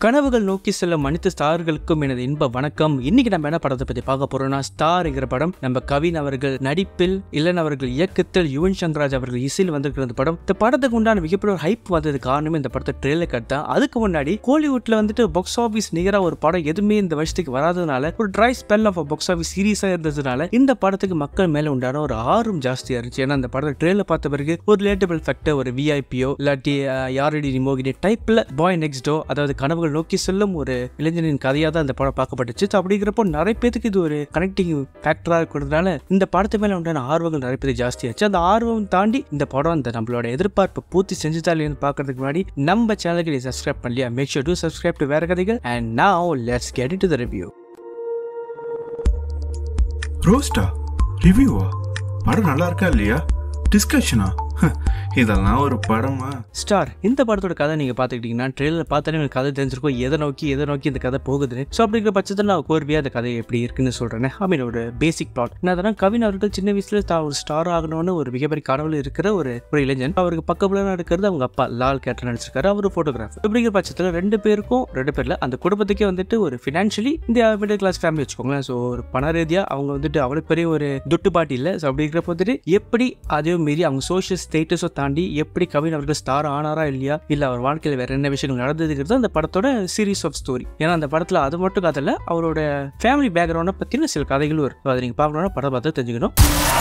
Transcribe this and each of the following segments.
கனவுகள் நோக்கி செல்லும் அனைத்து ஸ்டார்களுக்கும் எனது இன்ப வணக்கம் இன்னைக்கு நம்ம என்ன படத்தை பத்தி பார்க்க போறோம்னா ஸ்டார்ங்கிற படம் நம்ம கவின் அவர்கள் நடிப்பில் இல்லன் அவர்கள் இயக்கத்தில் யுவன் சங்கராஜ் அவர்கள் இசையில் வந்திருக்கிற இந்த படம் இந்த படத்துக்கு உண்டான மிகப்பெரிய ஒரு ஹைப் வந்தது காரணமே இந்த படத்தை ட்ரெயிலர் கட் தான் அதுக்கு முன்னாடி ஹாலிவுட்ல வந்துட்டு பாக்ஸ் ஆஃபீஸ் நிகரா ஒரு படம் எதுவுமே இந்த வருஷத்துக்கு வராதனால ஒரு dry spell of box office சீரியஸா இருந்ததுனால இந்த படத்துக்கு மக்கள் மேல உண்டான ஒரு ஆர்வம் ஜாஸ்தியா இருந்துச்சு ஏன்னா அந்த படத்தை ட்ரெயிலர் பார்த்த பிறகு ஒரு ரிலேட்டபிள் ஃபேக்டர் ஒரு விஐபியோ இல்லாட்டி அஹ், யாரடி ரிமோகினி டைப்ல பாய் நெக்ஸ்ட் டோ அதாவது கனவுகள் நோக்கி செல்லும் ஒரு இளைஞனின் கதையாக தான் இந்த படம் பார்க்கப்பட்டுச்சு So, அப்படிங்கிறப்போ நிறைய பேத்துக்கு இது ஒரு கனெக்டிங் ஃபேக்டராக இருக்கிறதுனால இந்த படத்து மேலே உண்டான ஆர்வங்கள் நிறைய பேர் ஜாஸ்தியாச்சு அந்த ஆர்வம் தாண்டி இந்த படம் இந்த நம்மளோட எதிர்பார்ப்பை பூர்த்தி செஞ்சுதா இல்லையான்னு பார்க்கறதுக்கு முன்னாடி நம்ம சேனலுக்கு நீ சப்ஸ்கிரைப் பண்ணலையா make sure to subscribe to வேற கதைகள் and now let's get to the review ரோஸ்டா ரிவ்யூவா படம் நல்லா இருக்கா இல்லையா டிஸ்கஷனா இதெல்லாம் ஒரு படமா ஸ்டார் இந்த படத்தோட கதை நீங்க பாத்துக்கிட்டீங்கன்னா ட்ரெயிலர் பார்த்தாலே உங்களுக்கு கதை தெரிஞ்சிருக்கும் எதை நோக்கி எதை நோக்கி இந்த கதை போகுதுன்னு ஸோ அப்படிங்கிற பட்சத்தில் நான் கோர்வையா அந்த கதை எப்படி இருக்குன்னு சொல்றேன் ஐ மீன் ஒரு பேசிக் பிளாட் நான் அதெல்லாம் கவின் அவர்கள் சின்ன வயசுல தான் ஒரு ஸ்டார் ஆகணும்னு ஒரு மிகப்பெரிய கனவுல இருக்கிற ஒரு ஒரு இளைஞன் அவருக்கு பக்கபுலனா இருக்கிறது அவங்க அப்பா லால் கேட்டர் நடிச்சிருக்காரு அவர் போட்டோகிராஃப் அப்படிங்கிற பட்சத்தில் ரெண்டு பேருக்கும் ரெண்டு பேர்ல அந்த குடும்பத்துக்கே வந்துட்டு ஒரு ஃபினான்ஷியலி இந்த மிடில் கிளாஸ் ஃபேமிலி வச்சுக்கோங்களேன் ஸோ ஒரு பண ரீதியா அவங்க வந்துட்டு அவ்வளோ பெரிய ஒரு துட்டு பாட்டி இல்லை ஸோ அப்படிங்கிறப்ப வந்துட்டு எப்படி அதையும் மீறி அவங்க சோஷியல் ஸ்டேட்டஸை தாண்டி எப்படி கவின் அவர்கள் ஸ்டார் ஆனாரா இல்லையா இல்ல அவர் வாழ்க்கையில் வேற என்ன விஷயங்கள் நடந்ததுங்கிறது அந்த படத்தோட சீரீஸ் ஆஃப் ஸ்டோரி ஏன்னா அந்த படத்துல அது மட்டும் கதை இல்ல அவரோட ஃபேமிலி பேக்ரவுண்டை பத்தின சில கதைகளும் இருக்கும் So, அதை நீங்க பார்க்கணும்னா படம் பார்த்து தெரிஞ்சுக்கணும்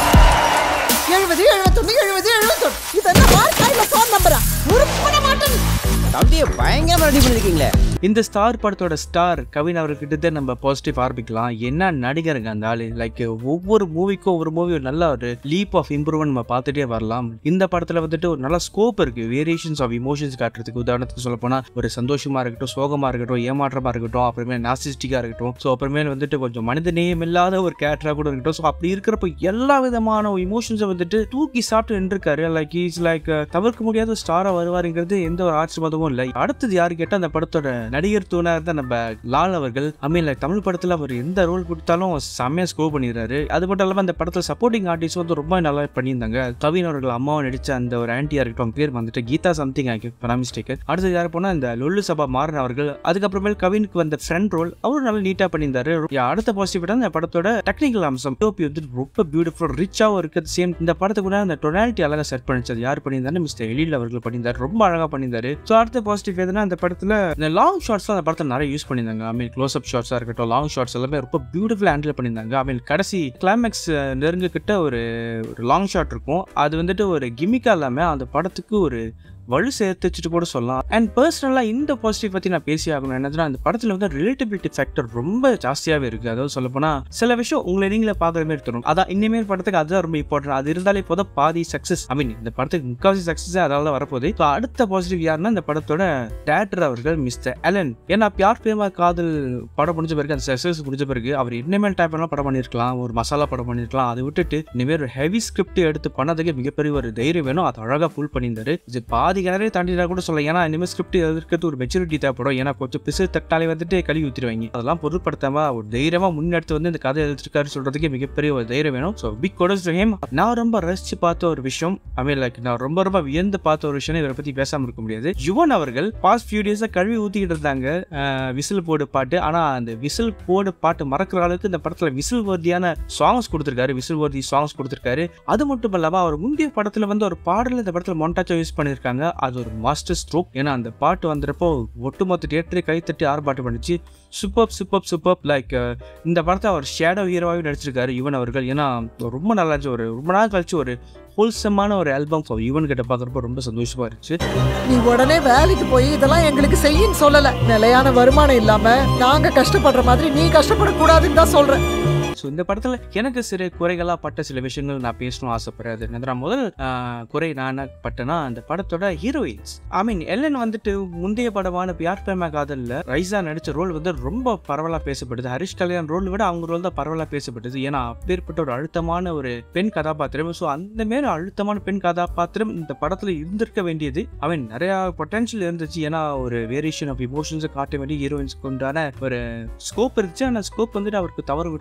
எழுபது எழுபத்தொன்னு எழுபது எழுபத்தொன்னு இதெல்லாம் மார்க்கா இல்ல ஃபோன் நம்பரா உருப்பட மாட்டேன் தம்பியை பயங்கரமா ரெடி பண்ணிருக்கீங்களே இந்த ஸ்டார் படத்தோட ஸ்டார் கவின் அவர்கிட்ட நம்ம பாசிட்டிவ் ஆரம்பிக்கலாம் என்ன நடிகருங்க அந்த ஆளு லைக் ஒவ்வொரு மூவிக்கும் ஒவ்வொரு மூவி ஒரு நல்ல ஒரு லீப் ஆஃப் இம்ப்ரூவ்மெண்ட் நம்ம பார்த்துட்டே வரலாம் இந்த படத்துல வந்துட்டு ஒரு நல்ல ஸ்கோப் இருக்கு வேரியேஷன்ஸ் ஆஃப் இமோஷன்ஸ் காட்டுறதுக்கு உதாரணத்துக்கு சொல்ல போனா ஒரு சந்தோஷமா இருக்கட்டும் சோகமா இருக்கட்டும் ஏமாற்றமா இருக்கட்டும் அப்புறமே நாசிஸ்டிக்கா இருக்கட்டும் ஸோ அப்புறமே வந்துட்டு கொஞ்சம் மனித நேயம் இல்லாத ஒரு கேரக்டரா கூட இருக்கட்டும் ஸோ அப்படி இருக்கிறப்ப எல்லா விதமான இமோஷன்ஸை வந்துட்டு தூக்கி சாப்பிட்டு நின்றுருக்காரு லைக் இஸ் லைக் தவிர்க்க முடியாத ஸ்டாரா வருவாருங்கிறது எந்த ஒரு ஆட்சிமதமும் இல்லை அடுத்தது யாரு கேட்டா அந்த படத்தோட நடிகர் தூணா இருந்த நம்ம லால் அவர்கள் ஐ மீன் லைக் தமிழ் படத்துல அவர் எந்த ரோல் கொடுத்தாலும் செம்மையா ஸ்கோர் பண்ணிடுறாரு அது மட்டும் இல்லாம அந்த படத்துல சப்போர்ட்டிங் ஆர்டிஸ்ட் வந்து ரொம்ப நல்லா பண்ணியிருந்தாங்க கவின் அவர்கள் அம்மாவை நடிச்ச அந்த ஒரு ஆன்டியா இருக்கட்டும் பேர் வந்துட்டு கீதா சம்திங் மிஸ்டேக் அடுத்தது யார் போனா இந்த லொல்லு சபா மாறன் அவர்கள் அதுக்கப்புறமேல் கவினுக்கு வந்த ஃப்ரெண்ட் ரோல் அவரும் நல்லா நீட்டா பண்ணியிருந்தாரு Yeah, அடுத்த பாசிட்டிவ் இந்த படத்தோட டெக்னிக்கல் அம்சம் டோப்பி வந்து ரொம்ப பியூட்டிஃபுல் ரிச்சாகவும் இருக்குது சேம் இந்த படத்துக்கு கூட அந்த டொனாலிட்டி அழகா செட் பண்ணிச்சு அது யார் பண்ணியிருந்தாரு மிஸ்டர் எழில் அவர்கள் பண்ணியிருந்தாரு ரொம்ப அழகா பண்ணியிருந்தாரு ஸோ அடுத்த பாசிட்டிவ் எதுனா அந்த படத்துல இந்த லாங் ஷார்ட்ஸ் அந்த படத்தை நிறைய யூஸ் பண்ணியிருந்தாங்க ஐ மீன் க்ளோஸ் அப் ஷார்ட்ஸா இருக்கட்டும் லாங் ஷார்ட்ஸ் எல்லாமே ரொம்ப பியூட்டிஃபுல் ஹேண்டில் பண்ணியிருந்தாங்க ஐ மீன் கடைசி கிளைமேக்ஸ் நெருங்க கிட்ட ஒரு ஒரு லாங் ஷாட் இருக்கும் அது வந்துட்டு ஒரு கிமிக்கா இல்லாம அந்த படத்துக்கு ஒரு வலு சேர்த்து வச்சுட்டு கூட சொல்லலாம் அண்ட் பர்சனலாக இந்த பாசிட்டிவ் பற்றி நான் பேசி ஆகணும் என்னதுன்னா அந்த படத்தில் வந்து ரிலேட்டபிலிட்டி ஃபேக்டர் ரொம்ப ஜாஸ்தியாகவே இருக்குது அதாவது சொல்லப்போனால் சில விஷயம் உங்களை நீங்களே பார்க்குற மாதிரி தரும் அதான் இனிமேல் படத்துக்கு அதுதான் ரொம்ப இம்பார்ட்டன்ட் அது இருந்தாலே இப்போதான் பாதி சக்ஸஸ் ஐ மீன் இந்த படத்துக்கு முக்காவாசி சக்ஸஸ் அதால தான் வரப்போகுது ஸோ அடுத்த பாசிட்டிவ் யாருன்னா இந்த படத்தோட டேரக்டர் அவர்கள் மிஸ்டர் அலன் ஏன்னா பியார் பிரேமா காதல் படம் முடிஞ்ச பிறகு அந்த சக்ஸஸ் முடிஞ்ச பிறகு அவர் இனிமேல் டைப் பண்ணலாம் படம் பண்ணியிருக்கலாம் ஒரு மசாலா படம் பண்ணியிருக்கலாம் அதை விட்டுட்டு இனிமேல் ஒரு ஹெவி ஸ்கிரிப்ட் எடுத்து பண்ணதுக்கு மிகப்பெரிய ஒரு தைரியம் வேணும் அது அழகாக ஃபுல் பண்ணியிருந்தாரு இது பாதி கிணறே தாண்டினா கூட சொல்ல ஏன்னா இனிமேல் ஸ்கிரிப்ட் எதிர்க்கிறது ஒரு மெச்சூரிட்டி தேவைப்படும் ஏன்னா கொஞ்சம் பிசு தட்டாலே வந்துட்டு கழுவி ஊற்றிடுவாங்க அதெல்லாம் பொருட்படுத்தாம ஒரு தைரியமா முன்னெடுத்து வந்து இந்த கதை எழுதிருக்காரு சொல்றதுக்கு மிகப்பெரிய ஒரு தைரியம் வேணும் ஸோ பிக் கொடஸ் ஹேம் நான் ரொம்ப ரசிச்சு பார்த்த ஒரு விஷயம் ஐ மீன் லைக் நான் ரொம்ப ரொம்ப வியந்து பார்த்த ஒரு விஷயம் இவரை பத்தி பேசாம இருக்க முடியாது யுவன் அவர்கள் பாஸ்ட் ஃபியூ டேஸா கழுவி ஊத்திக்கிட்டு இருந்தாங்க விசில் போடு பாட்டு ஆனா அந்த விசில் போடு பாட்டு மறக்கிற அளவுக்கு இந்த படத்துல விசில் வர்தியான சாங்ஸ் கொடுத்திருக்காரு விசில் வர்தி சாங்ஸ் கொடுத்திருக்காரு அது மட்டும் இல்லாம அவர் முந்தைய படத்துல வந்து ஒரு பாடல் இந்த படத்துல மொண்டாச்சா யூஸ் பண்ணிருக்காங்க அது ஒரு மாஸ்டர் ஸ்ட்ரோக் ஏன்னா அந்த பாட்டு வந்தப்போ ஒட்டுமொத்த தியேட்டரை கைத்தட்டி ஆர்ப்பாட்டம் பண்ணிச்சு சூப்பர் சூப்பர் சூப்பர் லைக் இந்த படத்தை அவர் ஷேடோ ஹீரோவாகவே நடிச்சிருக்காரு யுவன் அவர்கள் ஏன்னா ரொம்ப நல்லா இருந்துச்சு ஒரு ரொம்ப நாள் கழிச்சு ஒரு ஹோல்சமான ஒரு ஆல்பம் யுவன் கிட்ட பார்க்குறப்ப ரொம்ப சந்தோஷமா இருந்துச்சு நீ உடனே வேலைக்கு போய் இதெல்லாம் எங்களுக்கு செய்யின்னு சொல்லல நிலையான வருமானம் இல்லாம நாங்க கஷ்டப்படுற மாதிரி நீ கஷ்டப்படக்கூடாதுன்னு தான் சொல்றேன் ஸோ இந்த படத்தில் எனக்கு சிறு குறைகளாக பட்ட சில விஷயங்கள் நான் பேசணும் ஆசைப்படுறேன் அது என்னதுன்னா முதல் ஆஹ், குறை நான் என்ன பட்டேன்னா அந்த படத்தோட ஹீரோயின்ஸ் ஐ மீன் எல்லன் வந்துட்டு முந்தைய படமான பியார் பிரேமா காதலில் ரைஸா நடிச்ச ரோல் வந்து ரொம்ப பரவலாக பேசப்படுது ஹரிஷ் கல்யாண் ரோல் விட அவங்க ரோல் தான் பரவலாக பேசப்பட்டது ஏன்னா அப்பேற்பட்ட ஒரு அழுத்தமான ஒரு பெண் கதாபாத்திரம் ஸோ அந்த மாரி அழுத்தமான பெண் கதாபாத்திரம் இந்த படத்தில் இருந்திருக்க வேண்டியது ஐ மீன் நிறையா பொட்டன்ஷியல் இருந்துச்சு ஏன்னா ஒரு வேரியேஷன் ஆஃப் இமோஷன்ஸை காட்ட வேண்டிய ஹீரோயின்ஸ்க்கு உண்டான ஒரு ஸ்கோப் இருந்துச்சு ஆனால் ஸ்கோப் வந்துட்டு அவருக்கு தவறு விட்டாரோங்கிறது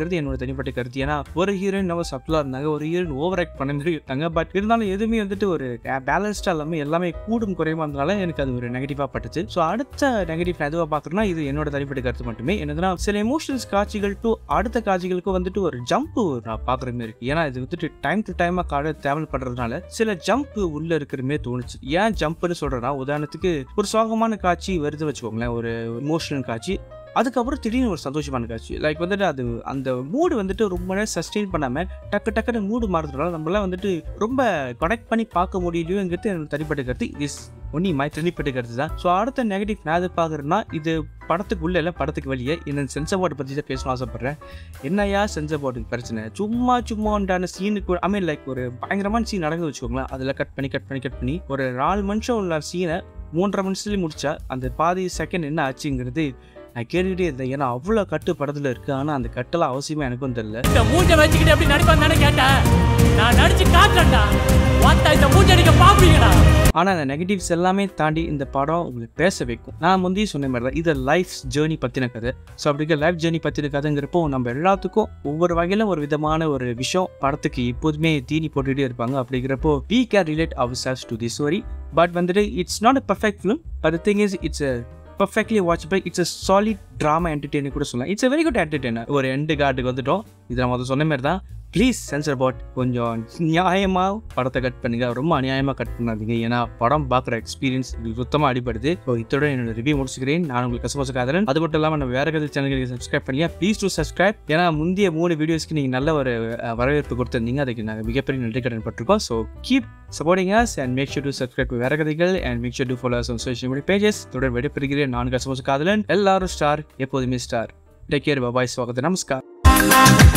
அப்படிங்கிறது என்னோட தனிப்பட்ட கருத்து ஏன்னா ஒரு ஹீரோயின் நம்ம சப்ளா இருந்தாங்க ஒரு ஹீரோயின் ஓவர் ஆக்ட் பண்ண மாதிரி இருந்தாங்க பட் இருந்தாலும் எதுவுமே வந்துட்டு ஒரு பேலன்ஸ்டாக இல்லாமல் எல்லாமே கூடும் குறையுமா இருந்தனால எனக்கு அது ஒரு நெகட்டிவாக பட்டுச்சு ஸோ அடுத்த நெகட்டிவ் நான் எதுவாக பார்க்குறேன்னா இது என்னோட தனிப்பட்ட கருத்து மட்டுமே என்னதுன்னா சில எமோஷனல்ஸ் காட்சிகள் டு அடுத்த காட்சிகளுக்கு வந்துட்டு ஒரு ஜம்ப் நான் பார்க்குற மாதிரி இருக்கு ஏன்னா இது வந்துட்டு டைம் டு டைமாக காட தேவல் பண்ணுறதுனால சில ஜம்ப் உள்ள இருக்கிற மாதிரி தோணுச்சு ஏன் ஜம்ப்னு சொல்கிறேன்னா உதாரணத்துக்கு ஒரு சோகமான காட்சி வருது வச்சுக்கோங்களேன் ஒரு எமோஷனல் காட்சி அதுக்கப்புறம் திடீர்னு ஒரு சந்தோஷமான காட்சி லைக் வந்துட்டு அது அந்த மூடு வந்துட்டு ரொம்ப நேரம் சஸ்டெயின் பண்ணாமல் டக்கு டக்குன்னு மூடு மாறுறதுனால நம்மளாம் வந்துட்டு ரொம்ப கனெக்ட் பண்ணி பார்க்க முடியலையோங்கிறது என்னோட தனிப்பட்ட கருத்து இஸ் ஒன்னி மை தனிப்பட்ட கருத்து தான் ஸோ அடுத்த நெகட்டிவ் நான் எது பார்க்குறேன்னா இது படத்துக்கு உள்ள இல்லை படத்துக்கு வெளியே இந்த சென்சர் போர்டு பற்றி தான் பேசணும் ஆசைப்பட்றேன் என்னையா சென்சர் போர்டுக்கு பிரச்சனை சும்மா சும்மா உண்டான சீனுக்கு ஐ மீன் லைக் ஒரு பயங்கரமான சீன் நடந்து வச்சுக்கோங்களேன் அதில் கட் பண்ணி கட் பண்ணி கட் பண்ணி ஒரு நாலு நிமிஷம் உள்ள சீனை மூன்றரை நிமிஷத்துலேயே முடிச்சா அந்த பாதி செகண்ட் என்ன ஆச்சுங்கிறது நான் கேட்டுக்கிட்டே இருந்தேன் ஏன்னா அவ்வளோ கட்டு படத்தில் இருக்குது ஆனால் அந்த கட்டெல்லாம் அவசியமாக எனக்கும் தெரியல இந்த மூஞ்ச வச்சுக்கிட்டு எப்படி நடிப்பான்னு தானே கேட்டேன் நான் நடிச்சு காட்டுறேன்டா வாத்தா இந்த மூஞ்ச அடிக்க பாப்பீங்கடா ஆனால் அந்த நெகட்டிவ்ஸ் எல்லாமே தாண்டி இந்த படம் உங்களுக்கு பேச வைக்கும் நான் முந்தைய சொன்ன மாதிரி தான் இது லைஃப் ஜேர்னி பற்றின கதை ஸோ அப்படி லைஃப் ஜேர்னி பற்றின கதைங்கிறப்போ நம்ம எல்லாத்துக்கும் ஒவ்வொரு வகையிலும் ஒரு விதமான ஒரு விஷயம் படத்துக்கு எப்போதுமே தீனி போட்டுகிட்டே இருப்பாங்க அப்படிங்கிறப்போ we can relate ourselves to this story but வந்துட்டு it's not a perfect film but thing is it's perfectly watchable it's a solid drama entertainer கூட சொல்லலாம் it's a very good entertainer ஒரு எண்டு கார்டுக்கு வந்துட்டோம் இது நம்ம அதை சொன்ன மாதிரி தான் ப்ளீஸ் சென்சர் பாட் கொஞ்சம் நியாயமாக படத்தை கட் பண்ணுங்க ரொம்ப அநியாயமாக கட் பண்ணாதீங்க ஏன்னா படம் பார்க்குற எக்ஸ்பீரியன்ஸ் சுத்தமாக அடிப்படுது ஸோ இதோட என்னோட ரிவ்யூ முடிச்சுக்கிறேன் நான் உங்களுக்கு கசமச காதலன் அது மட்டும் இல்லாமல் நம்ம வேற கதை சேனல்களுக்கு சப்ஸ்கிரைப் பண்ணியா ப்ளீஸ் டு சப்ஸ்கிரைப் ஏன்னா முந்தைய மூணு வீடியோஸ்க்கு நீங்கள் நல்ல ஒரு அஹ், வரவேற்பு கொடுத்துருந்தீங்க அதுக்கு நாங்கள் மிகப்பெரிய நன்றி கடன் பட்டிருக்கோம் so keep supporting us and make sure to subscribe to வேற கதைகள் and make sure to follow us on social media pages தொடர் விடைபெறுகிறேன் நான் கசமச காதலன் எல்லாரும் ஸ்டார் எப்போதுமே ஸ்டார் டேக் கேர் பாபாய் ஸ்வாகத்து நமஸ்கார்